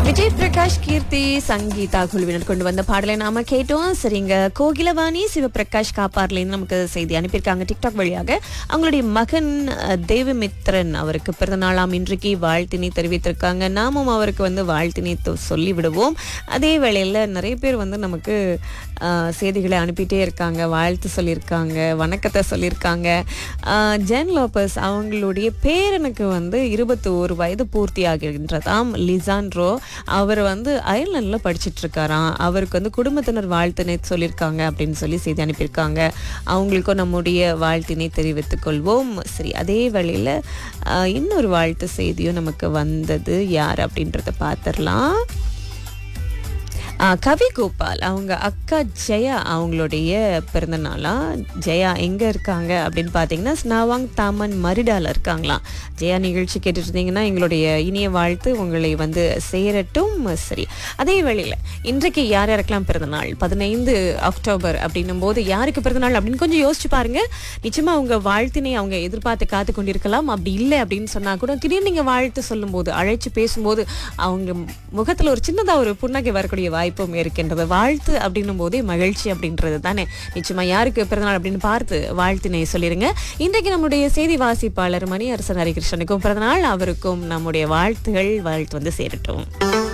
விஜய் பிரகாஷ் கீர்த்தி சங்கீதா குழுவினர் கொண்டு வந்த பாடலை நாம கேட்டோம் சரிங்க கோகிலவாணி சிவபிரகாஷ் காப்பார்லேருந்து நமக்கு செய்தி அனுப்பியிருக்காங்க டிக்டாக் வழியாக அவங்களுடைய மகன் அஹ், தேவமித்ரன் அவருக்கு பிறந்த நாளாம் இன்றைக்கு வாழ்த்தினை தெரிவித்திருக்காங்க நாமும் அவருக்கு வந்து வாழ்த்தினை தொ- சொல்லி விடுவோம் அதே வேளையில் நிறைய பேர் வந்து நமக்கு அஹ், செய்திகளை அனுப்பிட்டே இருக்காங்க வாழ்த்து சொல்லியிருக்காங்க வணக்கத்தை சொல்லியிருக்காங்க அஹ், ஜென் லோபஸ் அவங்களுடைய பேரனுக்கு வந்து இருபத்தி ஒரு வயது பூர்த்தி ஆகின்றதாம் லிசான்ட்ரோ அவர் வந்து அயர்லாண்டில் படிச்சிட்டு இருக்காராம் அவருக்கு வந்து குடும்பத்தினர் வாழ்த்தினை சொல்லியிருக்காங்க அப்படின்னு சொல்லி செய்தி அனுப்பியிருக்காங்க அவங்களுக்கும் நம்முடைய வாழ்த்தினை தெரிவித்துக் கொள்வோம் சரி அதே வேளையில் அஹ், இன்னொரு வாழ்த்து செய்தியும் நமக்கு வந்தது யார் அப்படின்றத பார்த்துடலாம் ஆ, கவி கோபால் அவங்க அக்கா ஜெயா அவங்களுடைய பிறந்த நாளா ஜெயா எங்கே இருக்காங்க அப்படின்னு பார்த்தீங்கன்னா ஸ்னாவாங் தாமன் மரிடால இருக்காங்களாம் ஜெயா நிகழ்ச்சி கேட்டுட்டு இருந்தீங்கன்னா எங்களுடைய இனிய வாழ்த்து உங்களை வந்து சேரட்டும் சரி அதே வேளையில் இன்றைக்கு யார் யாருக்கெல்லாம் பிறந்த நாள் பதினைந்து அக்டோபர் அப்படின்னும் போது யாருக்கு பிறந்த நாள் அப்படின்னு கொஞ்சம் யோசிச்சு பாருங்க நிச்சயமா அவங்க வாழ்த்தினை அவங்க எதிர்பார்த்து காத்து கொண்டிருக்கலாம் அப்படி இல்லை அப்படின்னு சொன்னா கூட திடீர்னு நீங்க வாழ்த்து சொல்லும்போது அழைச்சு பேசும்போது அவங்க முகத்துல ஒரு சின்னதா ஒரு புன்னகை வரக்கூடிய வாய்ப்பும் இருக்கின்றது வாழ்த்து அப்படின்னும் போதே மகிழ்ச்சி அப்படின்றது தானே நிச்சயமா யாருக்கு பிறந்தநாள் அப்படின்னு பார்த்து வாழ்த்தினை சொல்லிருங்க இன்றைக்கு நம்முடைய செய்தி வாசிப்பாளர் மணி அரசன் ஹரிகிருஷ்ணனுக்கும் பிறந்தநாள் அவருக்கும் நம்முடைய வாழ்த்துகள் வாழ்த்து வந்து சேரட்டும்